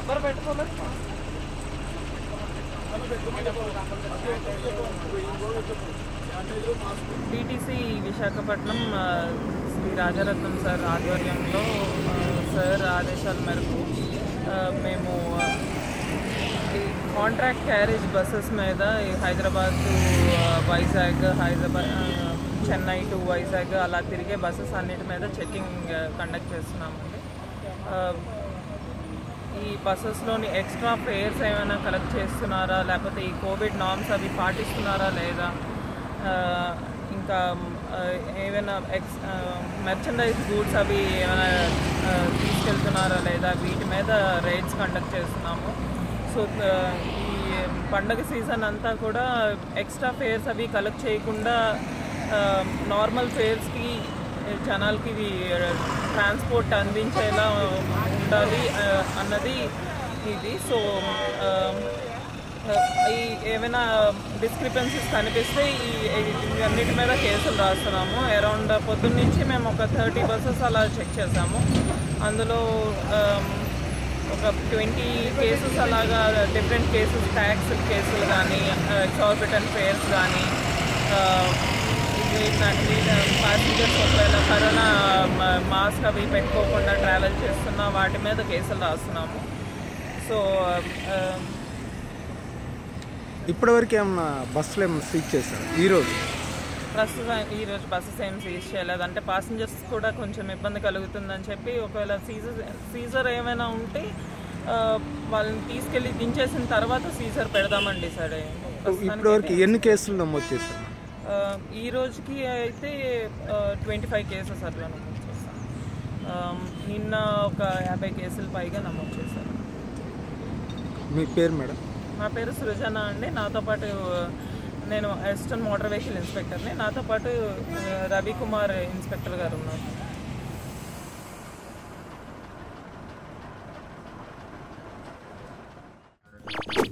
rubber పెట్టుకోలేదు DTC Visakhapatnam ఆ, Shri Rajaratnam sir ఆధ్వర్యంలో ఆ, సార్ ఆదేశాల మేరకు ఆ, మేము ఆ, ఈ కాంట్రాక్ట్ క్యారేజ్ బస్సెస్ మీద ఈ హైదరాబాద్ టు ఆ, వైజాగ్ హైదరాబాద్ ఆ, చెన్నై టు వైజాగ్ అలా తిరిగే బస్సెస్ అన్నిటి మీద చెకింగ్ కండక్ట్ చేస్తున్నామండి ఆ, ఈ బస్సెస్లోని ఎక్స్ట్రా ఫేర్స్ ఏమైనా కలెక్ట్ చేస్తున్నారా లేకపోతే ఈ కోవిడ్ నామ్స్ అవి పాటిస్తున్నారా లేదా ఆ, ఇంకా ఆ, ఏమైనా ఎక్స్ మెర్చండైజ్ గూడ్స్ అవి ఏమైనా ఆ, తీసుకెళ్తున్నారా లేదా వీటి మీద రైడ్స్ కండక్ట్ చేస్తున్నాము సో ఆ, ఈ పండగ సీజన్ అంతా కూడా ఎక్స్ట్రా ఫేర్స్ అవి కలెక్ట్ చేయకుండా నార్మల్ ఫేర్స్కి జనాలకి ఇవి ట్రాన్స్పోర్ట్ అందించేలా ఉండాలి ఆ, అన్నది ఇది సో ఆ, ఈ ఏమైనా డిస్క్రిపెన్సీస్ కనిపిస్తే ఈ ఈ అన్నిటి మీద కేసులు రాస్తున్నాము అరౌండ్ పొద్దున్న నుంచి మేము ఒక థర్టీ బస్సెస్ అలా చెక్ చేసాము అందులో ఆమ్, ఒక ట్వంటీ కేసెస్ అలాగా డిఫరెంట్ కేసెస్ ట్యాక్స్ కేసులు కానీ ఎక్సార్బిటెంట్ ఫేర్స్ కానీ వీటిని ప్యాసింజర్స్ ఒకవేళ కరోనా మాస్క్ అవి పెట్టుకోకుండా ట్రావెల్ చేస్తున్న వాటి మీద కేసులు రాస్తున్నాము సో ఆ, ఇప్పటివరకు ఏమన్నా బస్సులు ఏమన్నా సీజ్ చేశారు ఈరోజు ప్రస్తుతం ఈరోజు బస్సెస్ ఏం సీజ్ చేయలేదు అంటే పాసింజర్స్ కూడా కొంచెం ఇబ్బంది కలుగుతుందని చెప్పి ఒకవేళ సీజర్ సీజర్ ఏమైనా ఉంటే ఆ, వాళ్ళని తీసుకెళ్ళి దించేసిన తర్వాత సీజర్ పెడదామండి సరే ఇప్పటివరకు ఎన్ని కేసులు నమోదు చేశారు ఆ, ఈ రోజుకి అయితే ట్వంటీ ఫైవ్ కేసెస్ అట్లా నమోదు చేశాం ఆ, నిన్న ఒక యాభై కేసులు పైగా నమోదు చేశారు మీ పేరు మేడం నా పేరు సృజన అండి నాతో పాటు నేను అసిస్టెంట్ మోటార్ వెహికల్ ఇన్స్పెక్టర్ని నాతో పాటు ఆ, రవికుమార్ ఇన్స్పెక్టర్ గారు ఉన్నారు